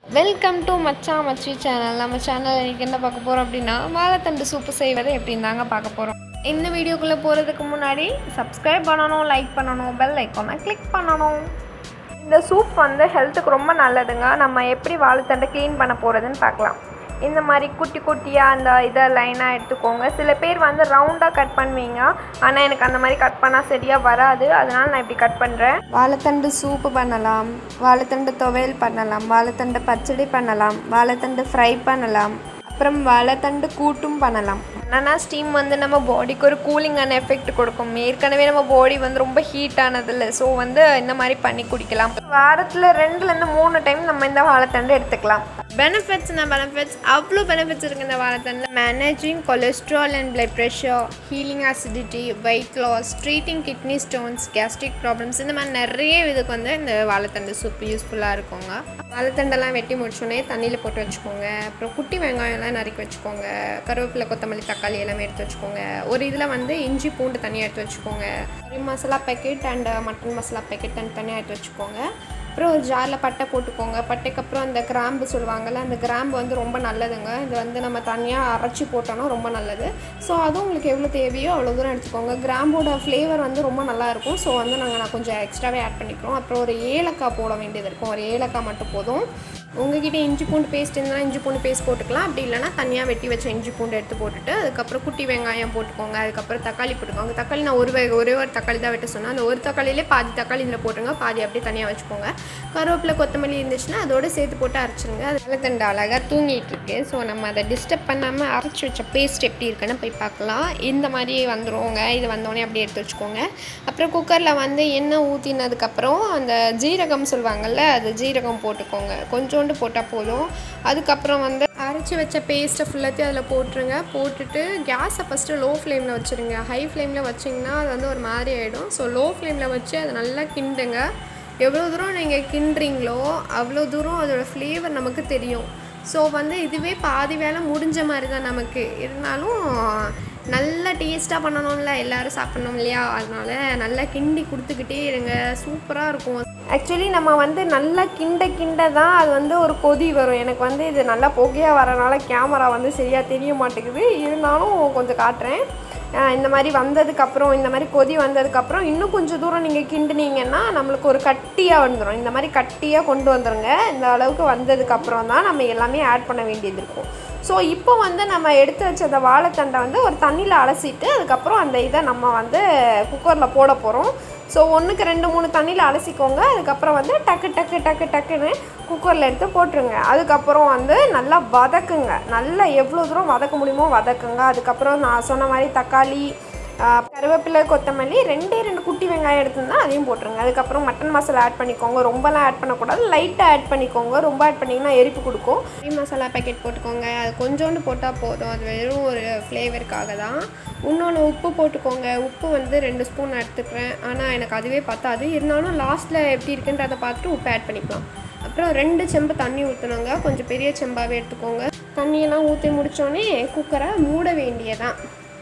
welcome to மச்சான் மச்சி channel நம்ம சேனல் இன்றைக்கி என்ன பார்க்க போகிறோம் அப்படின்னா வாழைத்தண்டு சூப்பு செய்வது எப்படின்னு தாங்க பார்க்க போகிறோம் இந்த வீடியோக்குள்ளே போகிறதுக்கு முன்னாடி சப்ஸ்கிரைப் பண்ணணும் லைக் பண்ணணும் பெல் ஐக்கானை கிளிக் பண்ணணும் இந்த சூப் வந்து ஹெல்த்துக்கு ரொம்ப நல்லதுங்க நம்ம எப்படி வாழைத்தண்டை க்ளீன் பண்ண போகிறதுன்னு பார்க்கலாம் இந்த மாதிரி குட்டி குட்டியாக அந்த இதை லைனாக எடுத்துக்கோங்க சில பேர் வந்து ரவுண்டாக கட் பண்ணுவீங்க ஆனால் எனக்கு அந்த மாதிரி கட் பண்ணால் சரியாக வராது அதனால நான் இப்படி கட் பண்ணுறேன் வாழைத்தண்டு சூப்பு பண்ணலாம் வாழைத்தண்டு துவையல் பண்ணலாம் வாழைத்தண்டு பச்சடி பண்ணலாம் வாழைத்தண்டு ஃப்ரை பண்ணலாம் அப்புறம் வாழைத்தண்டு கூட்டும் பண்ணலாம் என்னன்னா ஸ்டீம் வந்து நம்ம பாடிக்கு ஒரு கூலிங்கான எஃபெக்ட் கொடுக்கும் ஏற்கனவே நம்ம பாடி வந்து ரொம்ப ஹீட் ஆனதில்ல ஸோ வந்து இந்த மாதிரி பண்ணி குடிக்கலாம் வாரத்தில் ரெண்டுலேருந்து மூணு டைம் நம்ம இந்த வாழைத்தண்டு எடுத்துக்கலாம் பெனிஃபிட்ஸ் பெனிஃபிட்ஸ் அவ்வளோ பெனிஃபிட்ஸ் இருக்குது இந்த வாழைத்தண்டில் managing cholesterol and blood pressure healing acidity weight loss treating kidney stones gastric problems இந்த மாதிரி நிறைய இதுக்கு வந்து இந்த வாழைத்தண்டு சூப் யூஸ்ஃபுல்லாக இருக்குங்க வாழைத்தண்டெல்லாம் வெட்டி முடிச்சோடனே தண்ணியில் போட்டு வச்சுக்கோங்க அப்புறம் குட்டி வெங்காயம்லாம் நறுக்கி வச்சுக்கோங்க கருவேப்பிலை கொத்தமல்லி தக்காளி எல்லாமே எடுத்து வச்சுக்கோங்க ஒரு இதில் வந்து இஞ்சி பூண்டு தனியாக எடுத்து வச்சுக்கோங்க கறி masala packet and mutton masala packet தனி தனியாக எடுத்து வச்சுக்கோங்க அப்புறம் ஒரு ஜாரில் பட்டை போட்டுக்கோங்க பட்டைக்கு அப்புறம் அந்த கிராம்பு சொல்லுவாங்கள்ல அந்த கிராம்பு வந்து ரொம்ப நல்லதுங்க இது வந்து நம்ம தனியாக அரைச்சி போட்டோன்னா ரொம்ப நல்லது ஸோ அதுவும் உங்களுக்கு எவ்வளோ தேவையோ அவ்வளோ தூரம் எடுத்துக்கோங்க கிராம்போட ஃப்ளேவர் வந்து ரொம்ப நல்லாயிருக்கும் ஸோ வந்து நாங்கள் நான் கொஞ்சம் எக்ஸ்ட்ராவே ஆட் பண்ணிக்கிறோம் அப்புறம் ஒரு ஏலக்காய் போட வேண்டியது இருக்கும் ஒரு ஏலக்காய் மட்டும் போதும் உங்ககிட்ட இஞ்சி பூண்டு பேஸ்ட் இருந்தால் இஞ்சி பூண்டு பேஸ்ட் போட்டுக்கலாம் அப்படி இல்லைனா தனியாக வெட்டி வச்ச இஞ்சி பூண்டு எடுத்து போட்டுட்டு அதுக்கப்புறம் குட்டி வெங்காயம் போட்டுக்கோங்க அதுக்கப்புறம் தக்காளி போட்டுக்கோங்க தக்காளி நான் ஒரு வெ- ஒரே ஒரு தக்காளி தான் வெட்ட சொன்னேன் அந்த ஒரு தக்காளியிலே பாதி தக்காளி இதில் போட்டுருங்க பாதி அப்படியே தனியாக வச்சுக்கோங்க கருவேப்பிலை கொத்தமல்லி இருந்துச்சுன்னா அதோட சேர்த்து போட்டு அரைச்சிருங்க அது வெள்ளத்தண்டு அழகாக தூங்கிட்டு இருக்கு ஸோ நம்ம அதை டிஸ்டர்ப் பண்ணாமல் அரைச்சி வச்ச பேஸ்ட் எப்படி இருக்குன்னு போய் பார்க்கலாம் இந்த மாதிரி வந்துருவோங்க இது வந்தோடனே அப்படியே எடுத்து வச்சுக்கோங்க அப்புறம் குக்கரில் வந்து எண்ணெய் ஊற்றினதுக்கப்புறம் அந்த ஜீரகம் சொல்லுவாங்கள்ல அது ஜீரகம் போட்டுக்கோங்க கொஞ்சோண்டு போட்டால் போதும் அதுக்கப்புறம் வந்து அரைச்சி வச்ச பேஸ்ட்டை ஃபுல்லாத்தையும் அதில் போட்டுருங்க போட்டுட்டு கேஸை ஃபஸ்ட்டு லோ ஃப்ளேமில் வச்சுருங்க ஹை ஃப்ளேமில் வச்சிங்கன்னா அது வந்து ஒரு மாதிரி ஆகிடும் ஸோ லோ ஃப்ளேமில் வச்சு அதை நல்லா கிண்டுங்க எவ்வளோ தூரம் நீங்கள் கிண்டுறீங்களோ அவ்வளோ தூரம் அதோட ஃப்ளேவர் நமக்கு தெரியும் ஸோ வந்து இதுவே பாதி வேலை முடிஞ்ச மாதிரி தான் நமக்கு இருந்தாலும் நல்ல டேஸ்ட்டாக பண்ணணும்ல எல்லாரும் சாப்பிட்ணும் இல்லையா அதனால நல்லா கிண்டி கொடுத்துக்கிட்டே இருங்க சூப்பராக இருக்கும் ஆக்சுவலி நம்ம வந்து நல்லா கிண்ட கிண்ட தான் அது வந்து ஒரு கொதி வரும் எனக்கு வந்து இது நல்லா புகையாக வரனால கேமரா வந்து சரியாக தெரிய மாட்டேங்குது இருந்தாலும் கொஞ்சம் காட்டுறேன் ஆஹ் இந்த மாதிரி வந்ததுக்கப்புறம் இந்த மாதிரி கொதி வந்ததுக்கப்புறம் இன்னும் கொஞ்சம் தூரம் நீங்கள் கிண்டுனீங்கன்னா நம்மளுக்கு ஒரு கட்டியாக வந்துடும் இந்த மாதிரி கட்டியாக கொண்டு வந்துருங்க இந்த அளவுக்கு வந்ததுக்கப்புறம் தான் நம்ம எல்லாமே ஆட் பண்ண வேண்டியது இருக்கும் ஸோ இப்போ வந்து நம்ம எடுத்து வச்ச அந்த வாழைத்தண்டை வந்து ஒரு தண்ணியில் அலசிட்டு அதுக்கப்புறம் அந்த இதை நம்ம வந்து குக்கரில் போட போகிறோம் ஸோ ஒன்றுக்கு ரெண்டு மூணு தண்ணியில் அலசிக்கோங்க அதுக்கப்புறம் வந்து டக்கு டக்கு டக்கு டக்குன்னு குக்கரில் எடுத்து போட்டுருங்க அதுக்கப்புறம் வந்து நல்லா வதக்குங்க நல்லா எவ்வளோ தூரம் வதக்க முடியுமோ வதக்குங்க அதுக்கப்புறம் நான் சொன்ன மாதிரி தக்காளி ஆஹ், கருவேப்பிலை கொத்தமல்லி ரெண்டே ரெண்டு குட்டி வெங்காயம் எடுத்துருந்தா அதையும் போட்டுருங்க அதுக்கப்புறம் மட்டன் மசாலா ஆட் பண்ணிக்கோங்க ரொம்பலாம் ஆட் பண்ணக்கூடாது லைட்டாக ஆட் பண்ணிக்கோங்க ரொம்ப ஆட் பண்ணிங்கன்னா எரிப்பு கொடுக்கும் கறி மசாலா பேக்கெட் போட்டுக்கோங்க அது கொஞ்சோண்டு போட்டால் போதும் அது வெறும் ஒரு ஃப்ளேவருக்காக தான் இன்னொன்று உப்பு போட்டுக்கோங்க உப்பு வந்து ரெண்டு ஸ்பூன் எடுத்துக்கிறேன் ஆனால் எனக்கு அதுவே பத்தாது இருந்தாலும் லாஸ்ட்டில் எப்படி இருக்குன்றதை பார்த்துட்டு உப்பு ஆட் பண்ணிக்கலாம் அப்புறம் ரெண்டு செம்பு தண்ணி ஊற்றணுங்க கொஞ்சம் பெரிய செம்பாகவே எடுத்துக்கோங்க தண்ணியெல்லாம் ஊற்றி முடித்தோடனே குக்கரை மூட வேண்டியதான்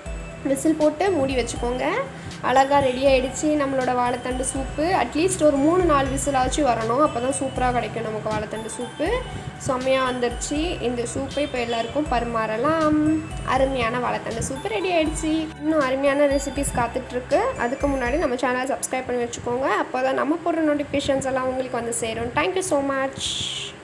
விசில் போட்டு மூடி வச்சுக்கோங்க அழகாக ரெடி ஆயிடுச்சு நம்மளோட வாழைத்தண்டு சூப்பு அட்லீஸ்ட் ஒரு மூணு நாலு விசிலாச்சும் வரணும் அப்போ தான் சூப்பராக கிடைக்கும் நமக்கு வாழைத்தண்டு சூப்பு செம்மையாக வந்துருச்சு இந்த சூப்பை இப்போ எல்லாருக்கும் பரிமாறலாம் அருமையான வாழைத்தண்டு சூப்பு ரெடி ஆயிடுச்சு இன்னும் அருமையான ரெசிபிஸ் காத்துட்ருக்கு அதுக்கு முன்னாடி நம்ம சேனலை சப்ஸ்கிரைப் பண்ணி வச்சுக்கோங்க அப்போ தான் நம்ம போடுற நோட்டிஃபிகேஷன்ஸ் எல்லாம் உங்களுக்கு வந்து சேரும் தேங்க்யூ ஸோ மச்